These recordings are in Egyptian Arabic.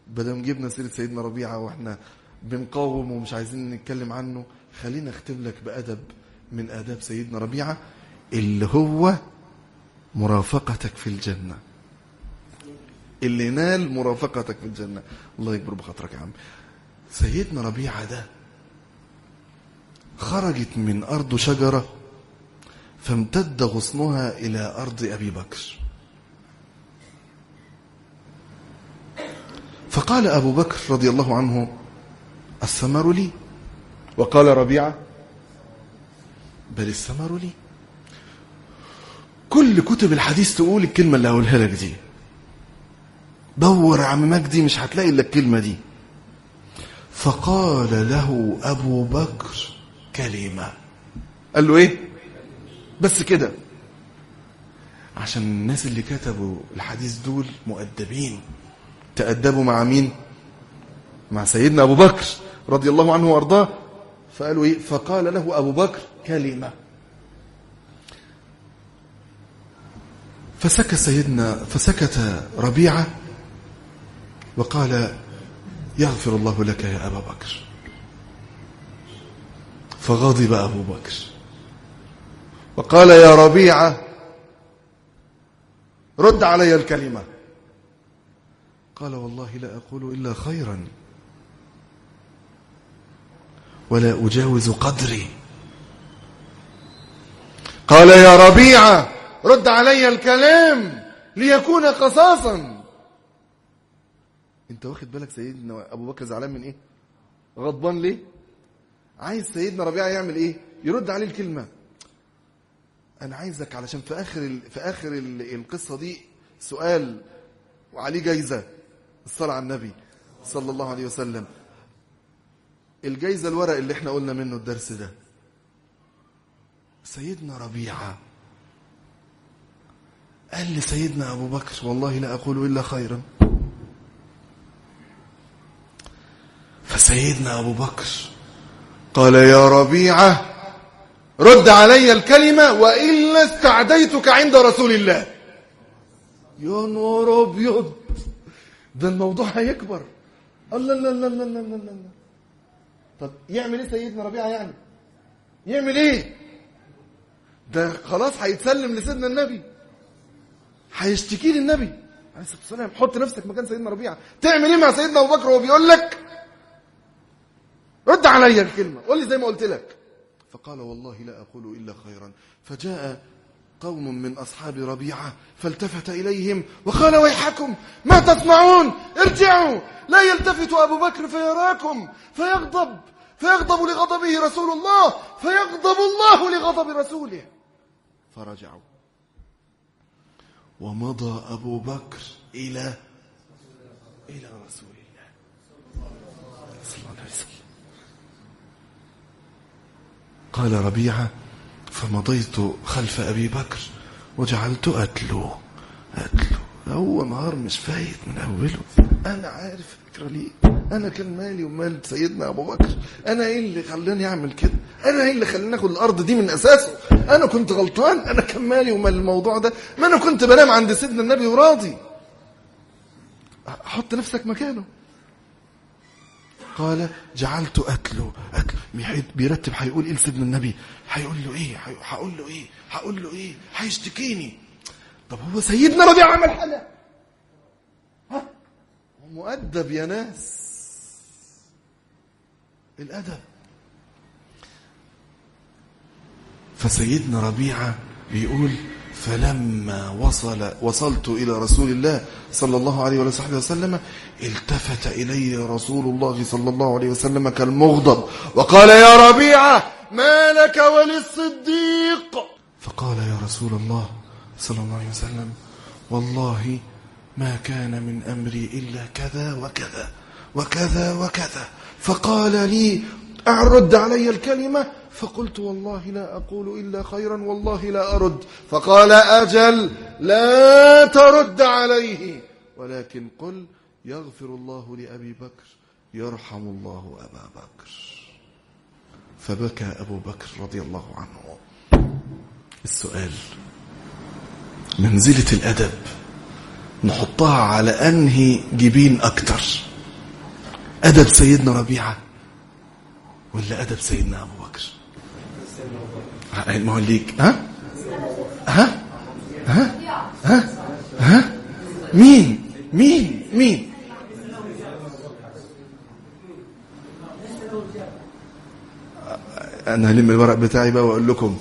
بدل جبنا سيرة سيدنا ربيعة واحنا بنقاوم ومش عايزين نتكلم عنه خلينا اختم لك بأدب من آداب سيدنا ربيعة اللي هو مرافقتك في الجنة اللي نال مرافقتك في الجنة الله يكبر بخاطرك يا عم سيدنا ربيعة ده خرجت من أرض شجرة فامتد غصنها إلى أرض أبي بكر فقال أبو بكر رضي الله عنه الثمر لي وقال ربيعة بل الثمر لي كل كتب الحديث تقول الكلمة اللي هقولها لك دي دور يا عم مجدي مش هتلاقي الا الكلمة دي فقال له أبو بكر كلمة قال له ايه بس كده عشان الناس اللي كتبوا الحديث دول مؤدبين تأدبوا مع مين مع سيدنا أبو بكر رضي الله عنه وأرضاه فقالوا إيه فقال له أبو بكر كلمة فسكت سيدنا فسكت ربيعة وقال يغفر الله لك يا أبا بكر فغضب أبو بكر وقال يا ربيعة رد علي الكلمة قال والله لا أقول إلا خيرا ولا أجاوز قدري قال يا ربيعة رد علي الكلام ليكون قصاصا انت واخد بالك سيدنا ابو بكر زعلان من ايه غضبان ليه عايز سيدنا ربيعه يعمل ايه يرد عليه الكلمه انا عايزك علشان في اخر ال... في اخر ال... القصه دي سؤال وعليه جايزه الصلاه على النبي صلى الله عليه وسلم الجايزه الورق اللي احنا قلنا منه الدرس ده سيدنا ربيعه قال لسيدنا أبو بكر والله لا أقول إلا خيرا فسيدنا أبو بكر قال يا ربيعة رد علي الكلمة وإلا استعديتك عند رسول الله يا نور أبيض ده الموضوع هيكبر الله لا لا لا لا لا لا طب يعمل ايه سيدنا ربيعة يعني يعمل ايه ده خلاص هيتسلم لسيدنا النبي هيشتكي لي النبي عليه الصلاه والسلام حط نفسك مكان سيدنا ربيعه تعمل ايه مع سيدنا ابو بكر وهو بيقول لك رد علي الكلمه قول لي زي ما قلت لك فقال والله لا اقول الا خيرا فجاء قوم من اصحاب ربيعه فالتفت اليهم وقال ويحكم ما تصنعون ارجعوا لا يلتفت ابو بكر فيراكم فيغضب فيغضب لغضبه رسول الله فيغضب الله لغضب رسوله فرجعوا ومضى أبو بكر إلى إلى رسول الله صلى الله عليه وسلم قال ربيعة فمضيت خلف أبي بكر وجعلت أتلو أتلو هو نهار مش فايت من أوله أنا عارف فكرة ليه أنا كان مالي ومال سيدنا أبو بكر أنا إيه اللي خلاني أعمل كده أنا إيه اللي خلاني أخد الأرض دي من أساسه أنا كنت غلطان أنا كان مالي ومال الموضوع ده ما أنا كنت بنام عند سيدنا النبي وراضي حط نفسك مكانه قال جعلت أتلو أتلو بيرتب هيقول إيه لسيدنا النبي هيقول له إيه هقول له إيه هقول له إيه هيشتكيني طب هو سيدنا ربيع عمل حاجة ها مؤدب يا ناس الأدب فسيدنا ربيعة بيقول فلما وصل وصلت إلى رسول الله صلى الله عليه وصحبه وسلم التفت إلي رسول الله صلى الله عليه وسلم كالمغضب وقال يا ربيعة ما لك وللصديق فقال يا رسول الله صلى الله عليه وسلم والله ما كان من أمري إلا كذا وكذا وكذا وكذا فقال لي أرد علي الكلمة فقلت والله لا أقول إلا خيرا والله لا أرد فقال أجل لا ترد عليه ولكن قل يغفر الله لأبي بكر يرحم الله أبا بكر فبكى أبو بكر رضي الله عنه السؤال منزلة الأدب نحطها على أنهي جبين أكتر أدب سيدنا ربيعة ولا أدب سيدنا أبو بكر ما هو ليك ها ها ها ها ها مين مين مين أنا هلم الورق بتاعي بقى وأقول لكم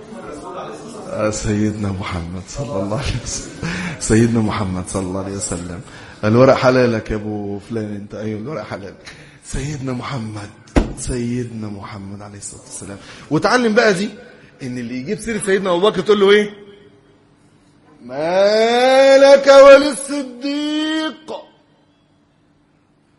سيدنا محمد صلى الله عليه وسلم سيدنا محمد صلى الله عليه وسلم الورق حلالك يا ابو فلان انت ايوه الورق حلالك سيدنا محمد سيدنا محمد عليه الصلاه والسلام وتعلم بقى دي ان اللي يجيب سيره سيدنا ابو بكر تقول له ايه ما لك وللصديق